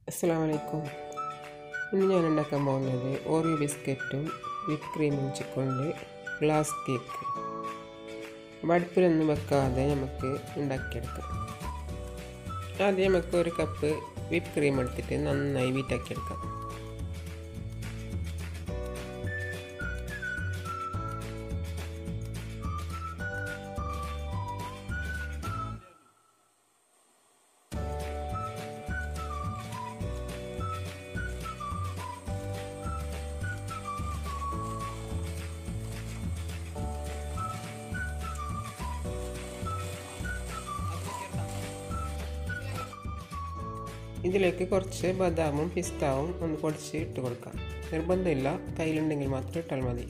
അസ്സാം വലൈക്കും ഇന്ന് ഞാൻ ഉണ്ടാക്കാൻ പോകുന്നത് ഓറിയോ ബിസ്ക്കറ്റും വിപ്പ് ക്രീമും വെച്ചുകൊണ്ട് ഗ്ലാസ് കേക്ക് അടുപ്പിലൊന്നും വെക്കാതെ നമുക്ക് ഉണ്ടാക്കിയെടുക്കാം ആദ്യം നമുക്ക് ഒരു കപ്പ് വിപ്പ് ക്രീം എടുത്തിട്ട് നന്നായി വീറ്റാക്കിയെടുക്കാം ഇതിലേക്ക് കുറച്ച് ബദാമും പിസ്താവും ഒന്ന് പൊടിച്ച് ഇട്ട് കൊടുക്കാം നിർബന്ധമില്ല കയ്യിലുണ്ടെങ്കിൽ മാത്രം ഇട്ടാൽ മതി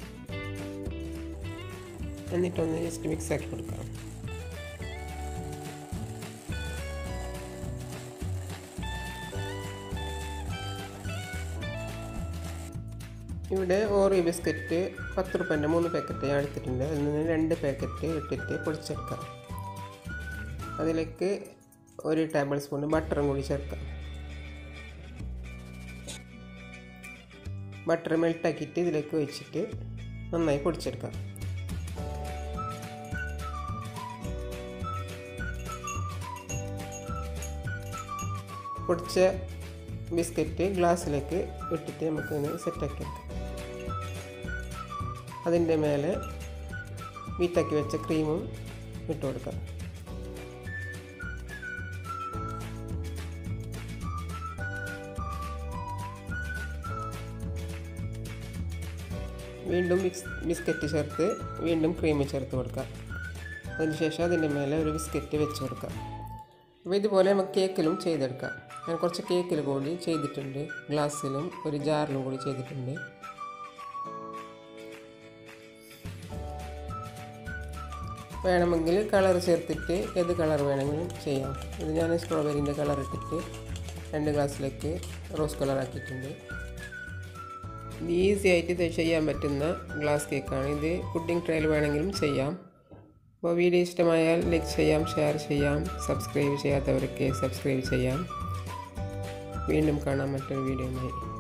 എന്നിട്ടൊന്ന് ജസ്റ്റ് മിക്സ് ആക്കി കൊടുക്കാം ഇവിടെ ഓറിയോ ബിസ്ക്കറ്റ് പത്ത് റുപ്യൻ്റെ മൂന്ന് പാക്കറ്റ് ഞാൻ എടുത്തിട്ടുണ്ട് അതിൽ നിന്ന് രണ്ട് പാക്കറ്റ് ഇട്ടിട്ട് പൊടിച്ചെടുക്കാം അതിലേക്ക് ഒരു ടേബിൾ സ്പൂൺ ബട്ടറും കൂടി ചേർക്കാം ബട്ടർ മെൽട്ടാക്കിയിട്ട് ഇതിലേക്ക് ഒഴിച്ചിട്ട് നന്നായി പൊടിച്ചെടുക്കാം പൊടിച്ച ബിസ്ക്കറ്റ് ഗ്ലാസ്സിലേക്ക് ഇട്ടിട്ട് നമുക്കൊന്ന് സെറ്റാക്കി എടുക്കാം അതിൻ്റെ മേലെ വീറ്റാക്കി വെച്ച ക്രീമും ഇട്ട് കൊടുക്കാം വീണ്ടും മിക്സ് ബിസ്ക്കറ്റ് ചേർത്ത് വീണ്ടും ക്രീം ചേർത്ത് കൊടുക്കാം അതിനുശേഷം അതിൻ്റെ മേലെ ഒരു ബിസ്ക്കറ്റ് വെച്ച് കൊടുക്കാം അപ്പോൾ ഇതുപോലെ നമുക്ക് കേക്കിലും ചെയ്തെടുക്കാം ഞാൻ കുറച്ച് കേക്കിൽ കൂടി ചെയ്തിട്ടുണ്ട് ഗ്ലാസ്സിലും ഒരു ജാറിലും കൂടി ചെയ്തിട്ടുണ്ട് വേണമെങ്കിൽ കളർ ചേർത്തിട്ട് ഏത് കളർ വേണമെങ്കിലും ചെയ്യാം ഇത് ഞാൻ സ്ട്രോബെറിൻ്റെ കളർ ഇട്ടിട്ട് രണ്ട് ഗ്ലാസ്സിലേക്ക് റോസ് കളർ ആക്കിയിട്ടുണ്ട് ഇത് ഈസി ആയിട്ട് ഇത് ചെയ്യാൻ പറ്റുന്ന ഗ്ലാസ് കേക്കാണ് ഇത് പുഡിംഗ് ട്രയൽ വേണമെങ്കിലും ചെയ്യാം അപ്പോൾ വീഡിയോ ഇഷ്ടമായാൽ ലൈക്ക് ചെയ്യാം ഷെയർ ചെയ്യാം സബ്സ്ക്രൈബ് ചെയ്യാത്തവർക്ക് സബ്സ്ക്രൈബ് ചെയ്യാം വീണ്ടും കാണാം മറ്റൊരു വീഡിയോയുമായി